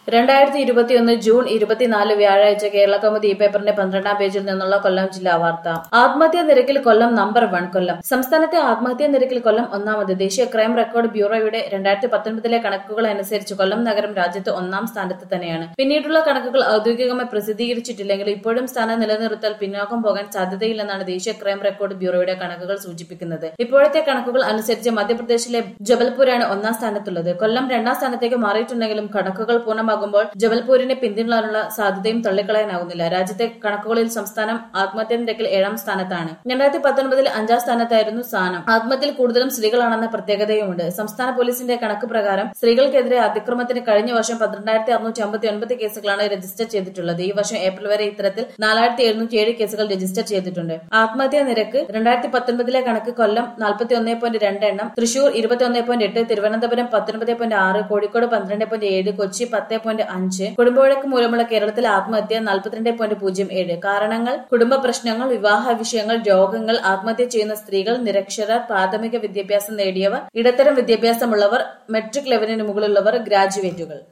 രണ്ടായിരത്തി ഇരുപത്തിയൊന്ന് ജൂൺ ഇരുപത്തിനാല് വ്യാഴാഴ്ച കേരള കൗമുദി ഈ പേപ്പറിന്റെ പന്ത്രണ്ടാം പേജിൽ നിന്നുള്ള കൊല്ലം ജില്ലാ വാർത്ത ആത്മഹത്യാ നിരക്കിൽ കൊല്ലം നമ്പർ വൺ കൊല്ലം സംസ്ഥാനത്തെ ആത്മഹത്യാ നിരക്കിൽ കൊല്ലം ഒന്നാമത് ദേശീയ ക്രൈം റെക്കോർഡ് ബ്യൂറോയുടെ രണ്ടായിരത്തി പത്തൊൻപതിലെ കണക്കുകൾ അനുസരിച്ച് കൊല്ലം നഗരം രാജ്യത്ത് ഒന്നാം സ്ഥാനത്ത് തന്നെയാണ് പിന്നീടുള്ള കണക്കുകൾ ഔദ്യോഗികമായി പ്രസിദ്ധീകരിച്ചിട്ടില്ലെങ്കിലും ഇപ്പോഴും സ്ഥാനം നിലനിർത്താൽ പിന്നോക്കം പോകാൻ സാധ്യതയില്ലെന്നാണ് ദേശീയ ക്രൈം റെക്കോർഡ് ബ്യൂറോയുടെ കണക്കുകൾ സൂചിപ്പിക്കുന്നത് ഇപ്പോഴത്തെ കണക്കുകൾ അനുസരിച്ച് മധ്യപ്രദേശിലെ ജബൽപൂരാണ് ഒന്നാം സ്ഥാനത്തുള്ളത് കൊല്ലം രണ്ടാം സ്ഥാനത്തേക്ക് മാറിയിട്ടുണ്ടെങ്കിലും കണക്കുകൾ പൂർണ്ണമാകുമ്പോൾ ജബൽപൂരിനെ പിന്തുടരാനുള്ള സാധ്യതയും തള്ളിക്കളയാനാകുന്നില്ല രാജ്യത്തെ കണക്കുകളിൽ സംസ്ഥാനം ആത്മഹത്യാ നിരക്കിൽ ഏഴാം സ്ഥാനത്താണ് രണ്ടായിരത്തി പത്തൊൻപതിൽ അഞ്ചാം സ്ഥാനത്തായിരുന്നു സ്ഥാനം ആത്മഹത്യയിൽ കൂടുതലും സ്ത്രീകളാണെന്ന പ്രത്യേകതയുമുണ്ട് സംസ്ഥാന പോലീസിന്റെ കണക്ക് പ്രകാരം സ്ത്രീകൾക്കെതിരെ അതിക്രമത്തിന് കഴിഞ്ഞ വർഷം പന്ത്രണ്ടായിരത്തി അറുന്നൂറ്റി അമ്പത്തി ഒൻപത് കേസുകളാണ് രജിസ്റ്റർ ചെയ്തിട്ടുള്ളത് ഈ വർഷം ഏപ്രിൽ വരെ ഇത്തരത്തിൽ നാലായിരത്തി എഴുന്നൂറ്റി ഏഴ് കേസുകൾ രജിസ്റ്റർ ചെയ്തിട്ടുണ്ട് ആത്മഹത്യാ നിരക്ക് രണ്ടായിരത്തി പത്തൊൻപതിലെ കണക്ക് കൊല്ലം നാൽപ്പത്തി ഒന്നേ പോയിന്റ് രണ്ട് എണ്ണം തൃശൂർ ഇരുപത്തി ഒന്നേ പോയിന്റ് എട്ട് തിരുവനന്തപുരം പത്തൊൻപത് പോയിന്റ് ആറ് കോഴിക്കോട് പന്ത്രണ്ട് പോയിന്റ് ഏഴ് കൊച്ചി പത്ത് പോയിന്റ് അഞ്ച് കുടുംബവഴക്ക് മൂലമുള്ള കേരളത്തിലെ ആത്മഹത്യ നാൽപ്പത്തിരണ്ട് പോയിന്റ് പൂജ്യം ഏഴ് കാരണങ്ങൾ കുടുംബ പ്രശ്നങ്ങൾ വിവാഹ വിഷയങ്ങൾ രോഗങ്ങൾ ആത്മഹത്യ ചെയ്യുന്ന സ്ത്രീകൾ നിരക്ഷരർ പ്രാഥമിക വിദ്യാഭ്യാസം നേടിയവർ ഇടത്തരം വിദ്യാഭ്യാസമുള്ളവർ മെട്രിക് ലെവലിന് മുകളിലുള്ളവർ ഗ്രാജുവേറ്റുകൾ